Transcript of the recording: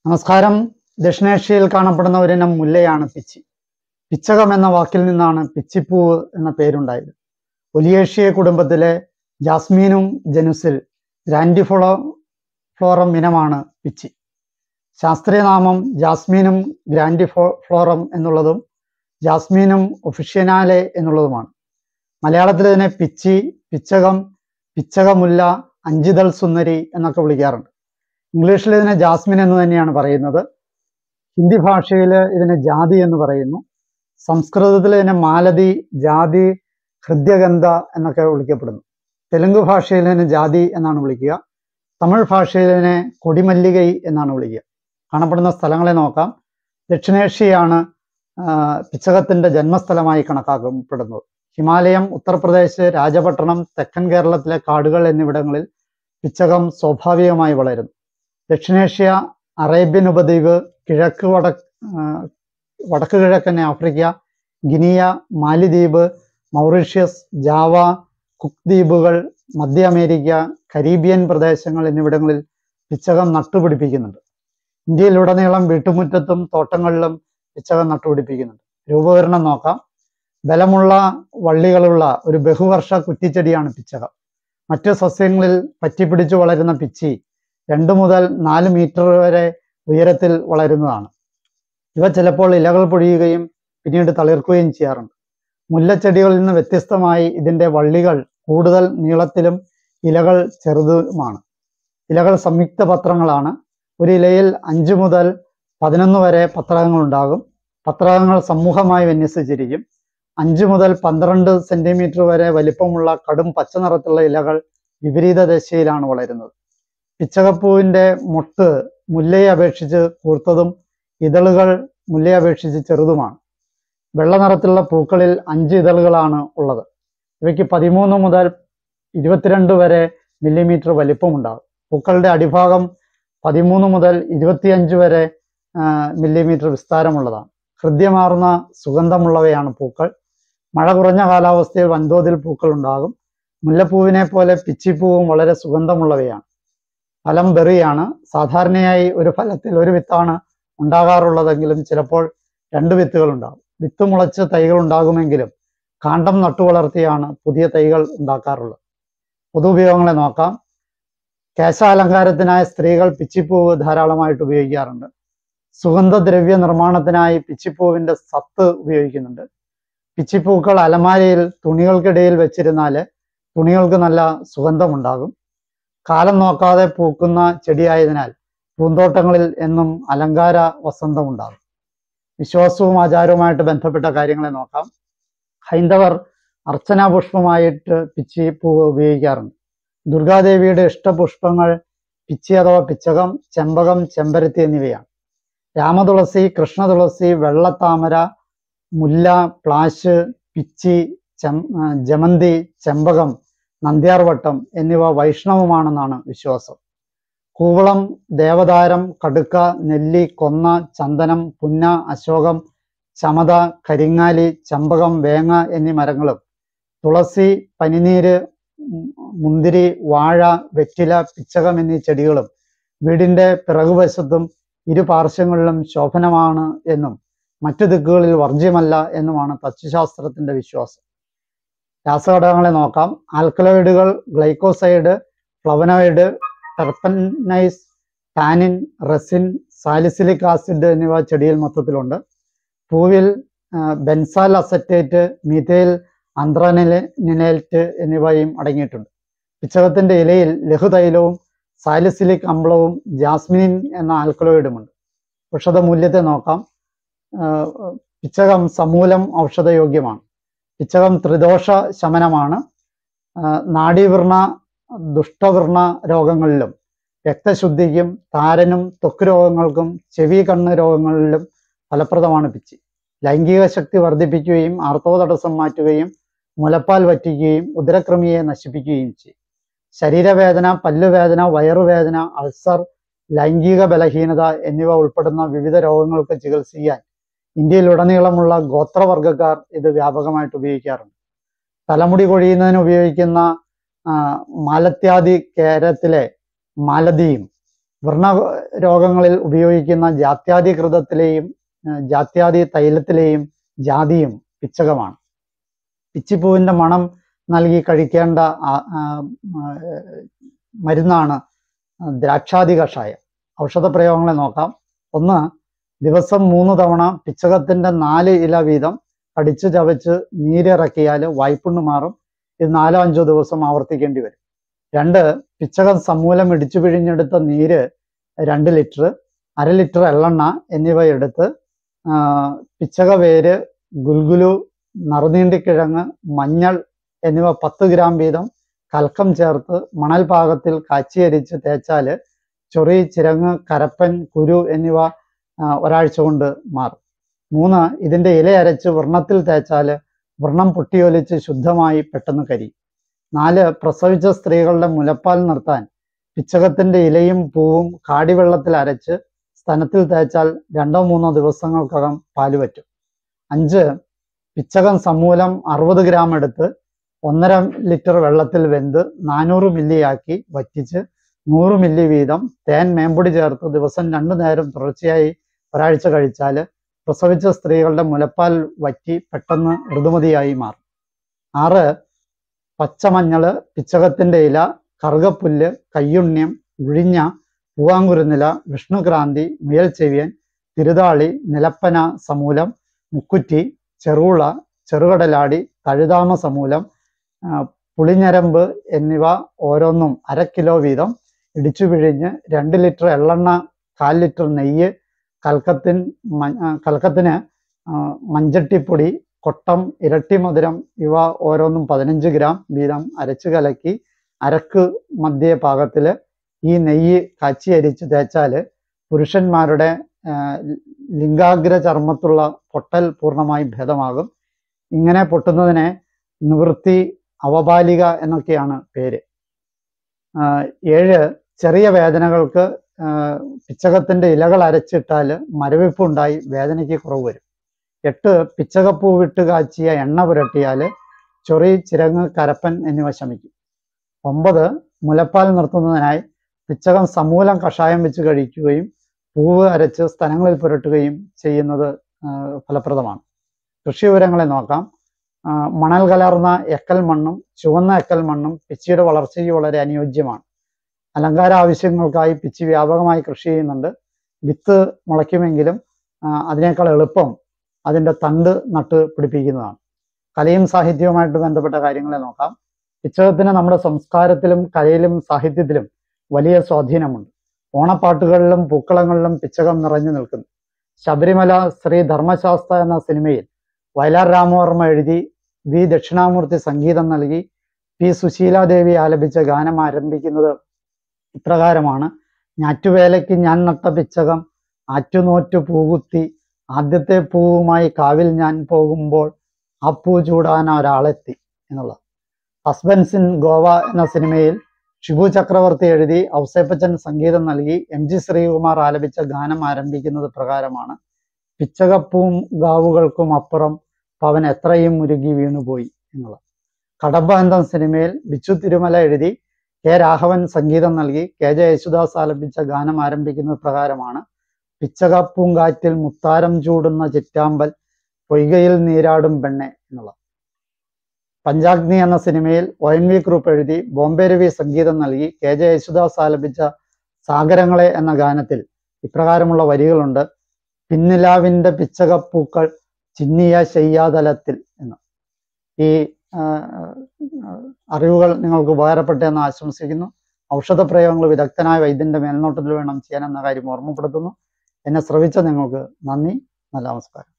നമസ്കാരം ദക്ഷിണേഷ്യയിൽ കാണപ്പെടുന്ന ഒരിനം മുല്ലയാണ് പിച്ചി പിച്ചകം എന്ന വാക്കിൽ നിന്നാണ് പിച്ചിപ്പൂവ് എന്ന പേരുണ്ടായത് ഒലിയേഷ്യ കുടുംബത്തിലെ ജാസ്മീനും ജനുസിൽ ഗ്രാൻഡിഫ്ലോ ഫ്ലോറം ഇനമാണ് പിച്ചി ശാസ്ത്രീയ നാമം ജാസ്മീനും ഗ്രാൻഡിഫോ ഫ്ലോറം എന്നുള്ളതും ജാസ്മീനും ഒഫിഷ്യനാലെ എന്നുള്ളതുമാണ് മലയാളത്തിൽ ഇതിനെ പിച്ചി പിച്ചകം പിച്ചകമുല്ല അഞ്ചിതൾ സുന്ദരി എന്നൊക്കെ വിളിക്കാറുണ്ട് ഇംഗ്ലീഷിൽ ഇതിനെ ജാസ്മിൻ എന്ന് തന്നെയാണ് പറയുന്നത് ഹിന്ദി ഭാഷയിൽ ഇതിനെ ജാതി എന്ന് പറയുന്നു സംസ്കൃതത്തിൽ ഇതിനെ മാലതി ജാതി ഹൃദ്യഗന്ധ എന്നൊക്കെ വിളിക്കപ്പെടുന്നു തെലുങ്ക് ഭാഷയിൽ ഇതിനെ ജാതി എന്നാണ് വിളിക്കുക തമിഴ് ഭാഷയിൽ ഇതിനെ കൊടിമല്ലികൈ എന്നാണ് വിളിക്കുക കാണപ്പെടുന്ന സ്ഥലങ്ങളെ നോക്കാം ദക്ഷിണേഷ്യയാണ് ആ, പിച്ചകത്തിന്റെ ജന്മസ്ഥലമായി കണക്കാക്കപ്പെടുന്നത് ഹിമാലയം ഉത്തർപ്രദേശ് രാജപട്ടണം തെക്കൻ കേരളത്തിലെ കാടുകൾ എന്നിവിടങ്ങളിൽ പിച്ചകം സ്വാഭാവികമായി വളരുന്നു ദക്ഷിണേഷ്യ അറേബ്യൻ ഉപദ്വീപ് കിഴക്ക് വടക്ക് ആ, വടക്ക് കിഴക്കൻ ആഫ്രിക്ക ഗിനിയ മാലിദ്വീപ് മൗറീഷ്യസ് ജാവ കുക്ക് ദ്വീപുകൾ മധ്യ അമേരിക്ക കരീബിയൻ പ്രദേശങ്ങൾ എന്നിവിടങ്ങളിൽ പിച്ചകം നട്ടുപിടിപ്പിക്കുന്നുണ്ട് ഇന്ത്യയിലുടനീളം വീട്ടുമുറ്റത്തും തോട്ടങ്ങളിലും പിച്ചകം നട്ടുപിടിപ്പിക്കുന്നുണ്ട് രൂപവരണം നോക്കാം ബലമുള്ള വള്ളികളുള്ള ഒരു ബഹുവർഷ കുറ്റിച്ചെടിയാണ് പിച്ചകം മറ്റ് സസ്യങ്ങളിൽ പറ്റിപ്പിടിച്ചു വളരുന്ന പിച്ചി രണ്ട് മുതൽ നാല് മീറ്റർ വരെ ഉയരത്തിൽ വളരുന്നതാണ് ഇവ ചിലപ്പോൾ ഇലകൾ പൊഴിയുകയും പിന്നീട് തളിർക്കുകയും ചെയ്യാറുണ്ട് മുല്ലച്ചെടികളിൽ നിന്ന് വ്യത്യസ്തമായി ഇതിന്റെ വള്ളികൾ കൂടുതൽ നീളത്തിലും ഇലകൾ ചെറുതുമാണ് ഇലകൾ സംയുക്ത പത്രങ്ങളാണ് ഒരു ഇലയിൽ അഞ്ച് മുതൽ പതിനൊന്ന് വരെ പത്രകങ്ങൾ ഉണ്ടാകും പത്രകങ്ങൾ സമൂഹമായി വിന്യസിച്ചിരിക്കും അഞ്ച് മുതൽ പന്ത്രണ്ട് സെന്റിമീറ്റർ വരെ വലിപ്പമുള്ള കടും പച്ച നിറത്തിലുള്ള ഇലകൾ വിപരീത ദശയിലാണ് വളരുന്നത് പിച്ചകപ്പൂവിന്റെ മൊട്ട് മുല്ലയെ അപേക്ഷിച്ച് കൂർത്തതും ഇതളുകൾ മുല്ലയെ അപേക്ഷിച്ച് ചെറുതുമാണ് വെള്ള നിറത്തിലുള്ള പൂക്കളിൽ അഞ്ച് ഇതളുകളാണ് ഉള്ളത് ഇവയ്ക്ക് പതിമൂന്ന് മുതൽ ഇരുപത്തിരണ്ട് വരെ മില്ലിമീറ്റർ വലിപ്പമുണ്ടാകും പൂക്കളുടെ അടിഭാഗം പതിമൂന്ന് മുതൽ ഇരുപത്തിയഞ്ച് വരെ ആ, മില്ലിമീറ്റർ വിസ്താരമുള്ളതാണ് ഹൃദ്യമാർന്ന സുഗന്ധമുള്ളവയാണ് പൂക്കൾ മഴ കുറഞ്ഞ കാലാവസ്ഥയിൽ വൻതോതിൽ പൂക്കൾ ഉണ്ടാകും മുല്ലപ്പൂവിനെ പോലെ പിച്ചിപ്പൂവും വളരെ സുഗന്ധമുള്ളവയാണ് ഫലം ബെറിയാണ് സാധാരണയായി ഒരു ഫലത്തിൽ ഒരു വിത്താണ് ഉണ്ടാകാറുള്ളതെങ്കിലും ചിലപ്പോൾ രണ്ട് വിത്തുകൾ ഉണ്ടാകും വിത്ത് മുളച്ച് തൈകൾ ഉണ്ടാകുമെങ്കിലും കാണ്ടം നട്ടുവളർത്തിയാണ് പുതിയ തൈകൾ ഉണ്ടാക്കാറുള്ളത് പൊതുപയോഗങ്ങളെ നോക്കാം കേശാലങ്കാരത്തിനായി സ്ത്രീകൾ പിച്ചിപ്പൂവ് ധാരാളമായിട്ട് ഉപയോഗിക്കാറുണ്ട് സുഗന്ധദ്രവ്യ നിർമ്മാണത്തിനായി പിച്ചിപ്പൂവിന്റെ സത്ത് ഉപയോഗിക്കുന്നുണ്ട് പിച്ചിപ്പൂക്കൾ അലമാരയിൽ തുണികൾക്കിടയിൽ വെച്ചിരുന്നാൽ തുണികൾക്ക് നല്ല സുഗന്ധമുണ്ടാകും കാലം നോക്കാതെ പൂക്കുന്ന ചെടിയായതിനാൽ പൂന്തോട്ടങ്ങളിൽ എന്നും അലങ്കാര വസന്തമുണ്ടാകും വിശ്വാസവും ആചാരവുമായിട്ട് ബന്ധപ്പെട്ട കാര്യങ്ങളെ നോക്കാം ഹൈന്ദവർ അർച്ചനാ പുഷ്പമായിട്ട് പിച്ചി പൂവ് ഉപയോഗിക്കാറുണ്ട് ദുർഗാദേവിയുടെ ഇഷ്ടപുഷ്പങ്ങൾ പിച്ചി അഥവാ പിച്ചകം ചെമ്പകം ചെമ്പരത്തി എന്നിവയാണ് രാമതുളസി കൃഷ്ണതുളസി വെള്ളത്താമര മുല്ല പ്ലാശ് പിച്ചി ചെം ആ, ജമന്തി ചെമ്പകം നന്ദ്യാർവട്ടം എന്നിവ വൈഷ്ണവമാണെന്നാണ് വിശ്വാസം കൂവളം ദേവതാരം കടുക്ക നെല്ലി കൊന്ന ചന്ദനം പുന്ന അശോകം ചമത കരിങ്ങാലി ചമ്പകം വേങ്ങ എന്നീ മരങ്ങളും തുളസി പനിനീര് ഉം, മുന്തിരി വാഴ വെറ്റില പിച്ചകം എന്നീ ചെടികളും വീടിന്റെ പിറകുവശത്തും ഇരു പാർശ്വങ്ങളിലും ശോഭനമാണ് എന്നും മറ്റു ദിക്കുകളിൽ വർജ്യമല്ല എന്നുമാണ് തച്ചുശാസ്ത്രത്തിന്റെ വിശ്വാസം രാസഘടകങ്ങളെ നോക്കാം ആൽക്കലോയിഡുകൾ glycoside flavonoid terpenes tannin resin salicylic acid എന്നിവ ചെടിയിൽ മൊത്തത്തിലുണ്ട് പൂവിൽ ബെൻസാൽ അസറ്റേറ്റ് മീഥൈൽ ആന്ത്രനിലേറ്റ് എന്നിവയും അടങ്ങിയിട്ടുണ്ട് പിച്ചകത്തിന്റെ ഇലയിൽ ലഘുതൈലവും സാലിസിലിക് അമ്ലവും ജാസ്മിനിൻ എന്ന ആൽക്കലോയിഡുമുണ്ട് ഔഷധ മൂല്യത്തെ നോക്കാം ആ, പിച്ചകം സമൂലം ഔഷധയോഗ്യമാണ് പിച്ചകം ത്രിദോഷ ശമനമാണ് ആ, നാഡീവൃണ ദുഷ്ടവൃണ രോഗങ്ങളിലും രക്തശുദ്ധിക്കും താരനും ത്വക്ക് രോഗങ്ങൾക്കും ചെവി കണ്ണ് രോഗങ്ങളിലും ഫലപ്രദമാണ് പിച്ചി ലൈംഗിക ശക്തി വർദ്ധിപ്പിക്കുകയും ആർത്തവ തടസ്സം മാറ്റുകയും മുലപ്പാൽ വറ്റിക്കുകയും ഉദരക്രമിയെ നശിപ്പിക്കുകയും ചെയ്യും ശരീരവേദന പല്ലുവേദന വയറുവേദന അൾസർ ലൈംഗിക ബലഹീനത എന്നിവ ഉൾപ്പെടുന്ന വിവിധ രോഗങ്ങൾക്ക് ചികിത്സിക്കാൻ ഇന്ത്യയിലുടനീളമുള്ള ഗോത്രവർഗക്കാർ ഇത് വ്യാപകമായിട്ട് ഉപയോഗിക്കാറുണ്ട് തലമുടി കൊഴിയുന്നതിന് ഉപയോഗിക്കുന്ന ആ, മാലത്യാദി കേരത്തിലെ മാലതിയും വ്രണ രോഗങ്ങളിൽ ഉപയോഗിക്കുന്ന ജാത്യാതികൃതത്തിലെയും ആ, ജാത്യാതി തൈലത്തിലെയും ജാതിയും പിച്ചകമാണ് പിച്ചിപ്പൂവിന്റെ മണം നൽകി കഴിക്കേണ്ട ആ- ആ, ആ, മരുന്നാണ് ദ്രാക്ഷാതി കഷായം ഔഷധ പ്രയോഗങ്ങളെ നോക്കാം ഒന്ന് ദിവസം മൂന്ന് തവണ പിച്ചകത്തിന്റെ നാല് ഇല വീതം കടിച്ചു ചവച്ച് നീരിറക്കിയാൽ വായ്പുണ്ണ് മാറും ഇത് നാലോ അഞ്ചോ ദിവസം ആവർത്തിക്കേണ്ടി വരും രണ്ട് പിച്ചകം സമൂലം ഇടിച്ചു പിഴിഞ്ഞെടുത്ത നീര് രണ്ട് ലിറ്റർ അര ലിറ്റർ എള്ളെണ്ണ എന്നിവ എടുത്ത് ആ, പിച്ചക വേര് ഗുൽഗുലു നറുനീണ്ടിക്കിഴങ്ങ് മഞ്ഞൾ എന്നിവ പത്ത് ഗ്രാം വീതം കൽക്കം ചേർത്ത് മണൽ പാകത്തിൽ കാച്ചിയരിച്ച് തേച്ചാൽ ചൊറി ചിരങ്ങ് കരപ്പൻ കുരു എന്നിവ ആ, ഒരാഴ്ച കൊണ്ട് മാറും മൂന്ന് ഇതിന്റെ ഇല അരച്ച് വ്രണത്തിൽ തേച്ചാൽ വ്രണം പൊട്ടിയൊലിച്ച് ശുദ്ധമായി പെട്ടെന്ന് കരി നാല് പ്രസവിച്ച സ്ത്രീകളുടെ മുലപ്പാൽ നിർത്താൻ പിച്ചകത്തിന്റെ ഇലയും പൂവും കാടിവെള്ളത്തിൽ അരച്ച് സ്തനത്തിൽ തേച്ചാൽ രണ്ടോ മൂന്നോ ദിവസങ്ങൾക്കകം പാല് പറ്റും അഞ്ച് പിച്ചകം സമൂലം അറുപത് ഗ്രാം എടുത്ത് ഒന്നര ലിറ്റർ വെള്ളത്തിൽ വെന്ത് നാനൂറ് മില്ലിയാക്കി വറ്റിച്ച് നൂറ് മില്ലി വീതം തേൻ മേമ്പൊടി ചേർത്ത് ദിവസം രണ്ടു നേരം തുടർച്ചയായി ഒരാഴ്ച കഴിച്ചാൽ പ്രസവിച്ച സ്ത്രീകളുടെ മുലപ്പാൽ വറ്റി പെട്ടെന്ന് ഋതുമതിയായി മാറും ആറ് പച്ചമഞ്ഞള് പിച്ചകത്തിന്റെ ഇല കറുകപ്പുല്ല് കയ്യുണ്ണിയം ഉഴിഞ്ഞ പൂവാങ്കുരുനില വിഷ്ണുക്രാന്തി മുയൽച്ചെവിയൻ തിരുതാളി നിലപ്പന സമൂലം മുക്കുറ്റി ചെറുള ചെറുകടലാടി തഴുതാമ സമൂലം ആ, പുളിഞ്ഞരമ്പ് എന്നിവ ഓരോന്നും അര കിലോ വീതം ഇടിച്ചു പിഴിഞ്ഞ് രണ്ട് ലിറ്റർ എള്ളെണ്ണ കാൽ ലിറ്റർ നെയ്യ് കൽക്കത്തിൻ മ- ആ, കൽക്കത്തിന് ആ, മഞ്ചട്ടിപ്പൊടി കൊട്ടം ഇരട്ടി മധുരം ഇവ ഓരോന്നും പതിനഞ്ച് ഗ്രാം വീതം അരച്ചു കലക്കി അരക്ക് മധ്യ പാകത്തില് ഈ നെയ്യ് കാച്ചി അരിച്ച് തേച്ചാല് പുരുഷന്മാരുടെ ആ, ലിംഗാഗ്ര ചർമ്മത്തുള്ള പൊട്ടൽ പൂർണ്ണമായും ഭേദമാകും ഇങ്ങനെ പൊട്ടുന്നതിനെ നിവൃത്തി അവപാലിക എന്നൊക്കെയാണ് പേര് ആ, ഏഴ് ചെറിയ വേദനകൾക്ക് ആ, പിച്ചകത്തിന്റെ ഇലകൾ അരച്ചിട്ടാൽ മരവിപ്പ് ഉണ്ടായി വേദനയ്ക്ക് കുറവ് വരും എട്ട് പിച്ചകപ്പൂ വിട്ട് കാച്ചിയ എണ്ണ പുരട്ടിയാൽ ചൊറി ചിരങ്ങ് കരപ്പൻ എന്നിവ ശമിക്കും ഒമ്പത് മുലപ്പാൽ നിർത്തുന്നതിനായി പിച്ചകം സമൂലം കഷായം വെച്ച് കഴിക്കുകയും പൂവ് അരച്ച് സ്ഥലങ്ങളിൽ പുരട്ടുകയും ചെയ്യുന്നത് ആ, ഫലപ്രദമാണ് കൃഷി വിവരങ്ങളെ നോക്കാം ആ, മണൽ കലർന്ന എക്കൽ മണ്ണും ചുവന്ന എക്കൽ മണ്ണും പിച്ചിയുടെ വളർച്ചയ്ക്ക് വളരെ അനുയോജ്യമാണ് അലങ്കാര ആവശ്യങ്ങൾക്കായി പിച്ചി വ്യാപകമായി കൃഷി ചെയ്യുന്നുണ്ട് വിത്ത് മുളയ്ക്കുമെങ്കിലും ആ, അതിനേക്കാൾ എളുപ്പം അതിൻ്റെ തണ്ട് നട്ട് പിടിപ്പിക്കുന്നതാണ് കലയും സാഹിത്യവുമായിട്ട് ബന്ധപ്പെട്ട കാര്യങ്ങളെ നോക്കാം പിച്ചകത്തിന് നമ്മുടെ സംസ്കാരത്തിലും കലയിലും സാഹിത്യത്തിലും വലിയ സ്വാധീനമുണ്ട് ഓണപ്പാട്ടുകളിലും പൂക്കളങ്ങളിലും പിച്ചകം നിറഞ്ഞു നിൽക്കുന്നു ശബരിമല ശ്രീ ധർമ്മശാസ്ത്ര എന്ന സിനിമയിൽ വയലാർ രാമവർമ്മ എഴുതി വി ദക്ഷിണാമൂർത്തി സംഗീതം നൽകി പി സുശീലാദേവി ആലപിച്ച ഗാനം ആരംഭിക്കുന്നത് ഇപ്രകാരമാണ് ഞാറ്റുവേലയ്ക്ക് ഞാൻ നട്ട പിച്ചകം ആറ്റുനോറ്റു പൂകുത്തി ആദ്യത്തെ പൂവുമായി കാവിൽ ഞാൻ പോകുമ്പോൾ ആ പൂ ചൂടാൻ ഒരാളെത്തി എന്നുള്ളത് ഹസ്ബൻഡ്സ് ഇൻ ഗോവ എന്ന സിനിമയിൽ ഷിബു ചക്രവർത്തി എഴുതി ഔസേപ്പച്ചൻ സംഗീതം നൽകി എം ജി ശ്രീകുമാർ ആലപിച്ച ഗാനം ആരംഭിക്കുന്നത് പ്രകാരമാണ് പിച്ചകപ്പൂവും ഗാവുകൾക്കും അപ്പുറം പവൻ എത്രയും മുരുകി വീണുപോയി എന്നുള്ളത് കടബാന്തം സിനിമയിൽ ബിച്ചു തിരുമല എഴുതി കെ രാഘവൻ സംഗീതം നൽകി കെ ജെ യേശുദാസ് ആലപിച്ച ഗാനം ആരംഭിക്കുന്നത് പ്രകാരമാണ് പിച്ചകപ്പൂങ്കാറ്റിൽ മുത്താരം ചൂടുന്ന ചിറ്റാമ്പൽ പൊയ്കയിൽ നീരാടും പെണ്ണെ എന്നുള്ളത് പഞ്ചാഗ്നി എന്ന സിനിമയിൽ ഒ എൻ വി ഗ്രൂപ്പ് എഴുതി ബോംബെ രവി സംഗീതം നൽകി കെ ജെ യേശുദാസ് ആലപിച്ച സാഗരങ്ങളെ എന്ന ഗാനത്തിൽ ഇപ്രകാരമുള്ള വരികളുണ്ട് പിന്നിലാവിന്റെ പിച്ചകപ്പൂക്കൾ ചിന്നിയ ശയ്യാതലത്തിൽ എന്ന് ഈ ആ, ആ, അറിവുകൾ നിങ്ങൾക്ക് ഉപകാരപ്പെട്ടെന്ന് ആശംസിക്കുന്നു ഔഷധ പ്രയോഗങ്ങൾ വിദഗ്ധനായ വൈദ്യന്റെ മേൽനോട്ടത്തിൽ വേണം ചെയ്യാനെന്ന കാര്യം ഓർമ്മപ്പെടുത്തുന്നു എന്നെ ശ്രവിച്ച നിങ്ങൾക്ക് നന്ദി നല്ല നമസ്കാരം